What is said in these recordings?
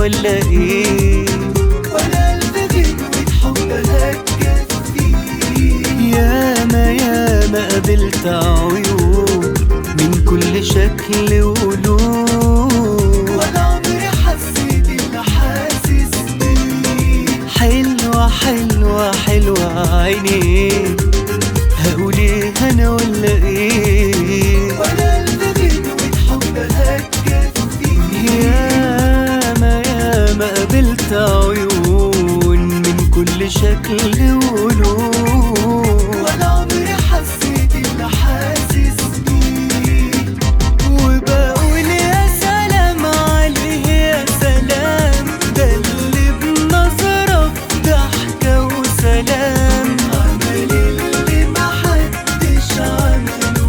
ولا ايه ولا قلب غنوة حبها تكفيه ياما ياما قابلت عيون من كل شكل ولون ولا عمري حسيت اللي حاسس بيه حلوة حلوة حلوة عينيك هقول ايه انا ولا ايه ولا قلب غنوة حبها تكفيه ياما ياما قابلت عيون من كل شكل ولون ولا عمري حسيت اللي حاسس بيه وبقول يا سلام عليه يا سلام ده اللي بنظرة ضحكة وسلام عمل اللي محدش عمله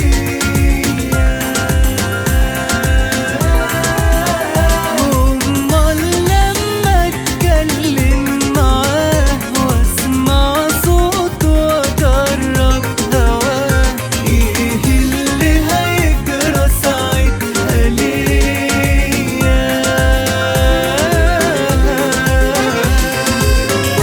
فيا أمال لما اتكلم معاه واسمع صوته واجرب هواه ايه اللي هيجرى ساعتها ليا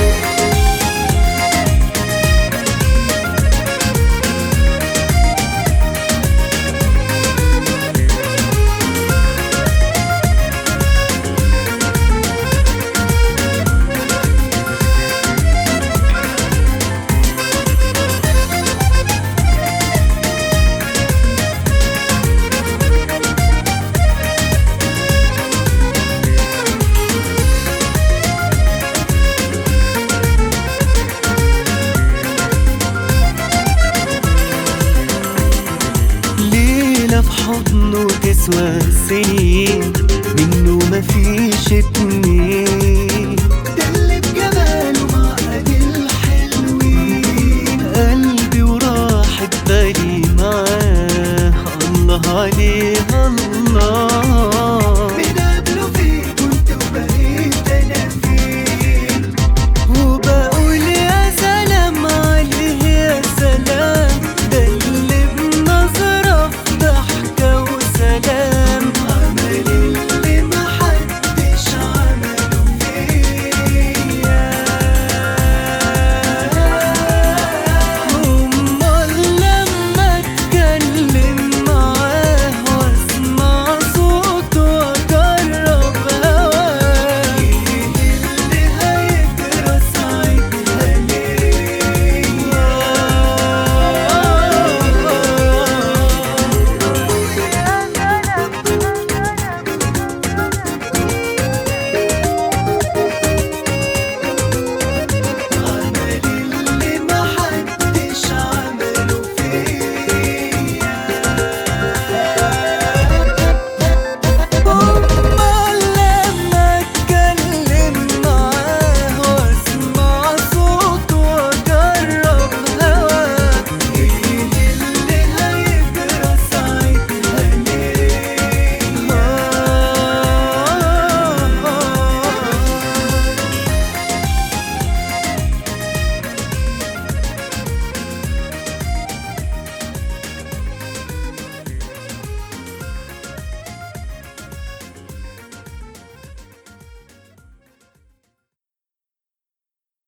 ليلة في حضنه تسوى سنين منه مفيش اتنين